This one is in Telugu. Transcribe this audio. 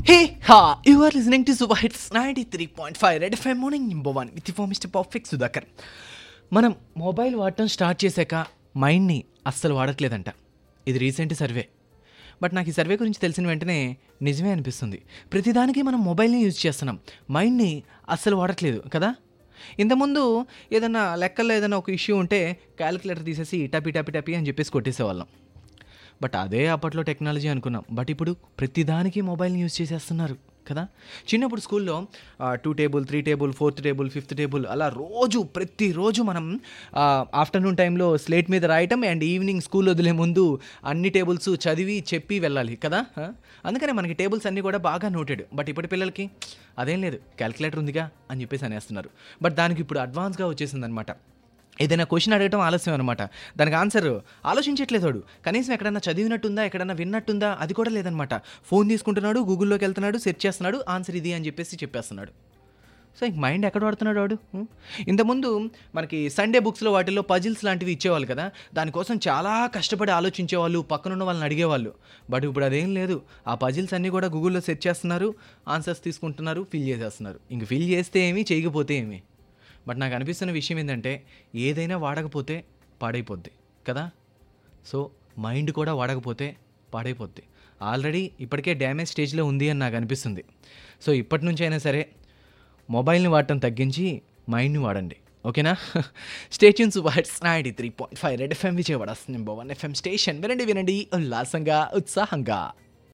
Hey, ha! You are listening to Super Hits 93.5 Red FM Morning Number 1 with your Mr. Perfect Sudhakar. మనం మొబైల్ వాడటం స్టార్ట్ చేశాక మైండ్ని అస్సలు వాడట్లేదంట ఇది రీసెంట్ సర్వే బట్ నాకు ఈ సర్వే గురించి తెలిసిన వెంటనే నిజమే అనిపిస్తుంది ప్రతిదానికి మనం మొబైల్ని యూజ్ చేస్తున్నాం మైండ్ని అస్సలు వాడట్లేదు కదా ఇంతకుముందు ఏదైనా లెక్కల్లో ఏదైనా ఒక ఇష్యూ ఉంటే క్యాలిక్యులేటర్ తీసేసి టపి టపి టపి అని చెప్పేసి కొట్టేసేవాళ్ళం బట్ అదే అప్పట్లో టెక్నాలజీ అనుకున్నాం బట్ ఇప్పుడు ప్రతిదానికి మొబైల్ని యూజ్ చేసేస్తున్నారు కదా చిన్నప్పుడు స్కూల్లో two table three table fourth table fifth table అలా రోజు ప్రతిరోజు మనం ఆఫ్టర్నూన్ టైంలో స్లేట్ మీద రాయటం అండ్ ఈవినింగ్ స్కూల్ వదిలే ముందు అన్ని టేబుల్స్ చదివి చెప్పి వెళ్ళాలి కదా ఆ? అందుకనే మనకి టేబుల్స్ అన్నీ కూడా బాగా నోటెడ్ బట్ ఇప్పటి పిల్లలకి అదేం లేదు క్యాలిక్యులేటర్ ఉందిగా అని చెప్పేసి అనేస్తున్నారు బట్ దానికి ఇప్పుడు అడ్వాన్స్గా వచ్చేసింది అనమాట ఏదైనా క్వశ్చన్ అడగటం ఆలస్యం అనమాట దానికి ఆన్సర్ ఆలోచించట్లేదు వాడు కనీసం ఎక్కడన్నా చదివినట్టుందా ఎక్కడన్నా విన్నట్టుందా అది కూడా లేదనమాట ఫోన్ తీసుకుంటున్నాడు గూగుల్లోకి వెళ్తున్నాడు సెర్చ్ చేస్తున్నాడు ఆన్సర్ ఇది అని చెప్పేసి చెప్పేస్తున్నాడు సో ఇంక మైండ్ ఎక్కడ వాడుతున్నాడు వాడు ఉం? ఇంతకుముందు మనకి సండే బుక్స్లో వాటిల్లో పజిల్స్ లాంటివి ఇచ్చేవాళ్ళు కదా దానికోసం చాలా కష్టపడి ఆలోచించేవాళ్ళు పక్కనున్న వాళ్ళని అడిగేవాళ్ళు బట్ ఇప్పుడు అదేం లేదు ఆ పజిల్స్ అన్నీ కూడా గూగుల్లో సెర్చ్ చేస్తున్నారు ఆన్సర్స్ తీసుకుంటున్నారు ఫిల్ చేసేస్తున్నారు ఇంక ఫిల్ చేస్తే ఏమి చేయకపోతే ఏమి బట్ నాకు అనిపిస్తున్న విషయం ఏంటంటే ఏదైనా వాడకపోతే పాడైపోద్ది కదా సో మైండ్ కూడా వాడకపోతే పాడైపోద్ది ఆల్రెడీ ఇప్పటికే డ్యామేజ్ స్టేజ్లో ఉంది అని నాకు అనిపిస్తుంది సో ఇప్పటి నుంచి అయినా సరే మొబైల్ని వాడటం తగ్గించి మైండ్ని వాడండి ఓకేనా స్టేషన్ సుబాట్స్ ninety three point five red FM Vijayawada number one FM station వినండి వినండి ఉల్లాసంగా ఉత్సాహంగా